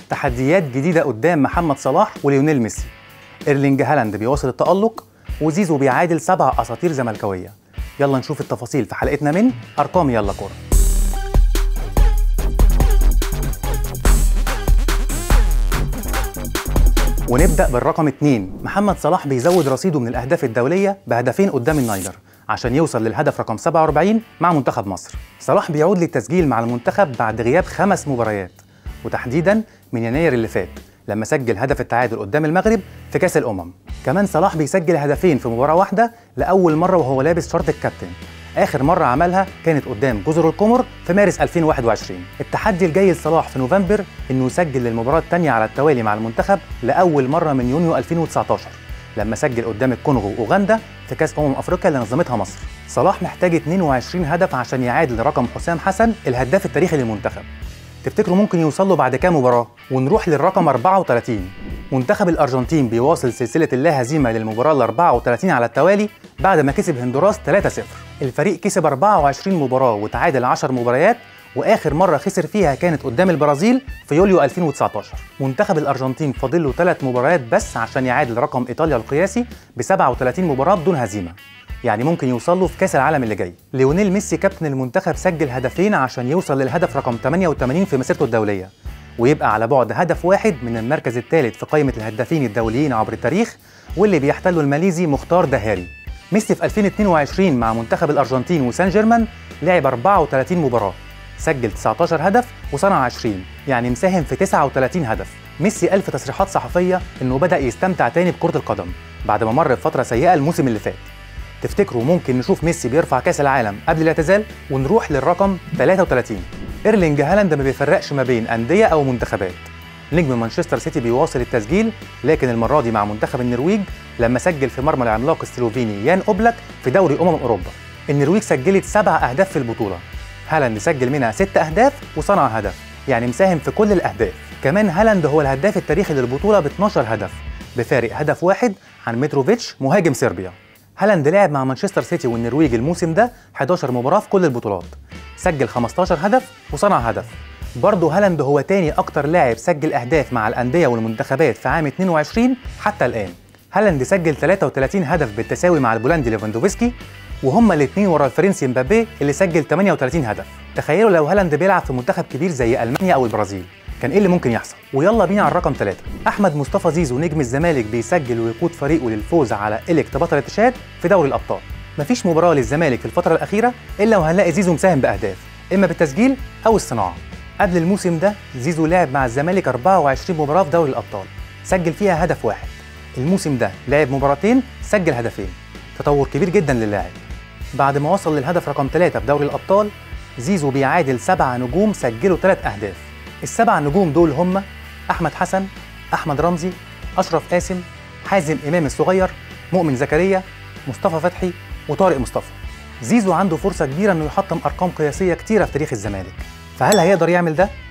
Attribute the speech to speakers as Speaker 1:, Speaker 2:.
Speaker 1: تحديات جديدة قدام محمد صلاح وليونيل ميسي إيرلينج هالاند بيواصل التألق وزيزو بيعادل سبع أساطير زملكاوية يلا نشوف التفاصيل في حلقتنا من أرقام يلا كورة ونبدأ بالرقم 2 محمد صلاح بيزود رصيده من الأهداف الدولية بهدفين قدام النايجر عشان يوصل للهدف رقم 47 مع منتخب مصر صلاح بيعود للتسجيل مع المنتخب بعد غياب خمس مباريات وتحديدا من يناير اللي فات لما سجل هدف التعادل قدام المغرب في كاس الامم كمان صلاح بيسجل هدفين في مباراه واحده لاول مره وهو لابس شرط الكابتن اخر مره عملها كانت قدام جزر القمر في مارس 2021 التحدي الجاي لصلاح في نوفمبر انه يسجل للمباراه الثانيه على التوالي مع المنتخب لاول مره من يونيو 2019 لما سجل قدام الكونغو واوغندا في كاس امم افريقيا اللي نظمتها مصر صلاح محتاج 22 هدف عشان يعادل رقم حسام حسن الهداف التاريخي للمنتخب تفتكروا ممكن يوصل له بعد كام مباراه ونروح للرقم 34 منتخب الارجنتين بيواصل سلسله اللا هزيمه للمباراه ال 34 على التوالي بعد ما كسب هندوراس 3-0 الفريق كسب 24 مباراه وتعادل 10 مباريات واخر مره خسر فيها كانت قدام البرازيل في يوليو 2019 منتخب الارجنتين فاضل له 3 مباريات بس عشان يعادل رقم ايطاليا القياسي ب 37 مباراه بدون هزيمه يعني ممكن يوصل له في كاس العالم اللي جاي ليونيل ميسي كابتن المنتخب سجل هدفين عشان يوصل للهدف رقم 88 في مسيرته الدوليه ويبقى على بعد هدف واحد من المركز الثالث في قائمه الهدافين الدوليين عبر التاريخ واللي بيحتله الماليزي مختار دهاري ميسي في 2022 مع منتخب الارجنتين وسان جيرمان لعب 34 مباراه سجل 19 هدف وصنع 20 يعني مساهم في 39 هدف ميسي قال في تصريحات صحفيه انه بدا يستمتع تاني بكره القدم بعد ما مر بفتره سيئه الموسم اللي فات تفتكروا ممكن نشوف ميسي بيرفع كاس العالم قبل الاعتزال ونروح للرقم 33 ايرلينج هالاند ما بيفرقش ما بين انديه او منتخبات نجم مانشستر سيتي بيواصل التسجيل لكن المره دي مع منتخب النرويج لما سجل في مرمى العملاق السلوفيني يان اوبلاك في دوري امم اوروبا النرويج سجلت سبع اهداف في البطوله هالاند سجل منها ست اهداف وصنع هدف يعني مساهم في كل الاهداف كمان هالاند هو الهداف التاريخي للبطوله ب 12 هدف بفارق هدف واحد عن متروفيتش مهاجم صربيا هالاند لعب مع مانشستر سيتي والنرويج الموسم ده 11 مباراة في كل البطولات سجل 15 هدف وصنع هدف برضه هالاند هو تاني أكتر لاعب سجل أهداف مع الأندية والمنتخبات في عام 22 حتى الآن هالاند سجل 33 هدف بالتساوي مع البولندي ليفاندوفسكي وهما الاثنين ورا الفرنسي مبابي اللي سجل 38 هدف تخيلوا لو هالاند بيلعب في منتخب كبير زي ألمانيا أو البرازيل كان ايه اللي ممكن يحصل ويلا بينا على الرقم ثلاثة احمد مصطفى زيزو نجم الزمالك بيسجل ويقود فريقه للفوز على إليكت بطل التشاد في دوري الابطال مفيش مباراه للزمالك في الفتره الاخيره الا وهنلاقي زيزو مساهم باهداف اما بالتسجيل او الصناعه قبل الموسم ده زيزو لعب مع الزمالك 24 مباراه في دوري الابطال سجل فيها هدف واحد الموسم ده لعب مباراتين سجل هدفين تطور كبير جدا للاعب بعد ما وصل للهدف رقم ثلاثة في دوري الابطال زيزو بيعادل سبع نجوم سجلوا ثلاث اهداف السبع نجوم دول هم احمد حسن احمد رمزي اشرف قاسم حازم امام الصغير مؤمن زكريا مصطفى فتحي وطارق مصطفى زيزو عنده فرصه كبيره انه يحطم ارقام قياسيه كتيره في تاريخ الزمالك فهل هيقدر يعمل ده